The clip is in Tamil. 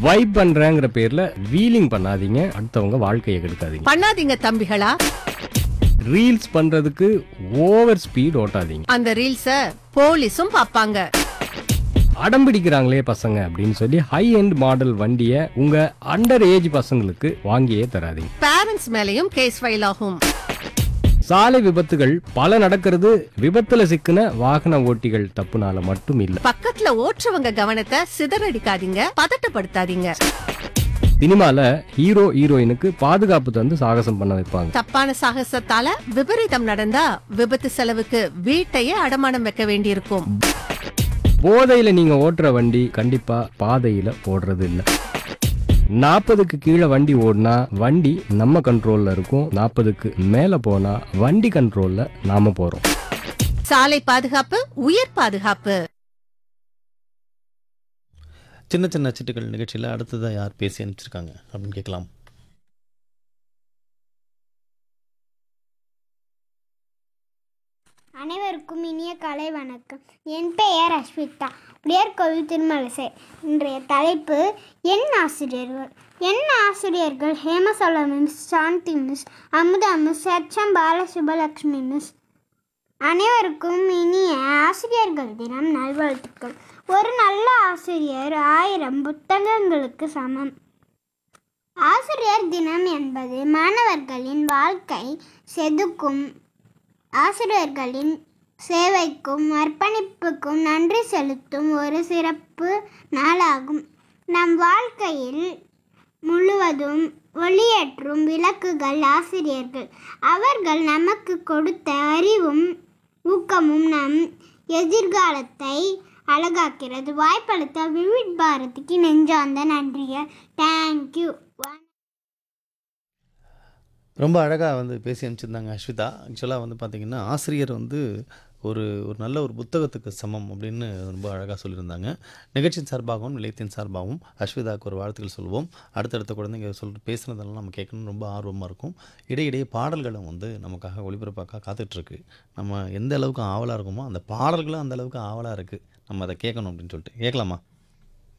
வைப் பண்றேங்கிற பேர்ல வீலிங் பண்ணாதீங்க அடுத்தவங்க வாழ்க்கையை கெடுக்காதீங்க பண்ணாதீங்க தம்பிகளா ரீல்ஸ் பண்றதுக்கு ஓவர் ஸ்பீட் ஓட்டாதீங்க அந்த ரீல்ஸ போலீஸும் பாப்பாங்க அடம் பிடிக்கிறாங்களே பசங்க அப்படின்னு சொல்லி ஹை எண்ட் மாடல் வண்டியை உங்க அண்டர் ஏஜ் பசங்களுக்கு வாங்கியே தராதீங்க பேரண்ட்ஸ் மேலயும் கேஸ் ஃபைல் ஆகும் சாலை விபத்துகள் பல நடக்கிறது விபத்துல சிக்கின வாகன ஓட்டிகள் தப்புனால மட்டும் இல்ல பக்கத்துல ஓட்டுறவங்க கவனத்தை சிதறடிக்காதீங்க பதட்டப்படுத்தாதீங்க சினிமால ஹீரோ ஹீரோயினுக்கு பாதுகாப்பு தந்து சாகசம் பண்ண வைப்பாங்க தப்பான சாகசத்தால விபரீதம் நடந்தா விபத்து செலவுக்கு வீட்டையே அடமானம் வைக்க வேண்டியிருக்கும் போதையில நீங்க ஓட்டுற வண்டி கண்டிப்பா பாதையில ஓடுறது இல்ல நாற்பதுக்கு கீழே வண்டி ஓடினா வண்டி நம்ம கண்ட்ரோல்ல இருக்கும் நாற்பதுக்கு மேல போனா வண்டி கண்ட்ரோல்ல நாம போறோம் சாலை பாதுகாப்பு உயிர் பாதுகாப்பு சின்ன சின்ன சிட்டுகள் நிகழ்ச்சியில் அடுத்ததாக யார் பேசி அனுப்பிச்சிருக்காங்க அப்படின்னு கேட்கலாம் அனைவருக்கும் இனிய காலை வணக்கம் என் பெயர் அஸ்விதா உடையார்கோவில் திருமலசை இன்றைய தலைப்பு என் ஆசிரியர்கள் என் ஆசிரியர்கள் Hemasola miss Shanthi miss Amudha miss HM Balasubalakshmi miss அனைவருக்கும் இனிய ஆசிரியர்கள் தினம் நல்வாழ்த்துக்கள் ஒரு நல்ல ஆசிரியர் ஆயிரம் புத்தகங்களுக்கு சமம் ஆசிரியர் தினம் என்பது மாணவர்களின் வாழ்க்கை செதுக்கும் ஆசிரியர்களின் சேவைக்கும் அர்ப்பணிப்புக்கும் நன்றி செலுத்தும் ஒரு சிறப்பு நாளாகும் நம் வாழ்க்கையில் முழுவதும் ஒளியேற்றும் விளக்குகள் ஆசிரியர்கள் அவர்கள் நமக்கு கொடுத்த அறிவும் ஊக்கமும் நம் எதிர்காலத்தை அழகாக்கிறது வாய்ப்பளித்த விவிட் பாரதிக்கு நெஞ்சார்ந்த நன்றிய தேங்க்யூ ரொம்ப அழகாக வந்து பேசி அனுப்பிச்சிருந்தாங்க அஸ்விதா ஆக்சுவலாக வந்து பார்த்திங்கன்னா ஆசிரியர் வந்து ஒரு ஒரு நல்ல ஒரு புத்தகத்துக்கு சமம் அப்படின்னு ரொம்ப அழகாக சொல்லியிருந்தாங்க நிகழ்ச்சியின் சார்பாகவும் நிலையத்தின் சார்பாகவும் அஸ்விதாவுக்கு ஒரு வாழ்த்துக்கள் சொல்லுவோம் அடுத்தடுத்த குழந்தைங்க சொல்லிட்டு பேசுனதெல்லாம் நம்ம கேட்கணும்னு ரொம்ப ஆர்வமாக இருக்கும் இடையிடையே பாடல்களும் வந்து நமக்காக ஒளிபரப்பாக காத்துட்ருக்கு நம்ம எந்த அளவுக்கு ஆவலாக இருக்குமோ அந்த பாடல்களும் அந்த அளவுக்கு ஆவலாக இருக்குது நம்ம அதை கேட்கணும் அப்படின்னு சொல்லிட்டு கேட்கலாமா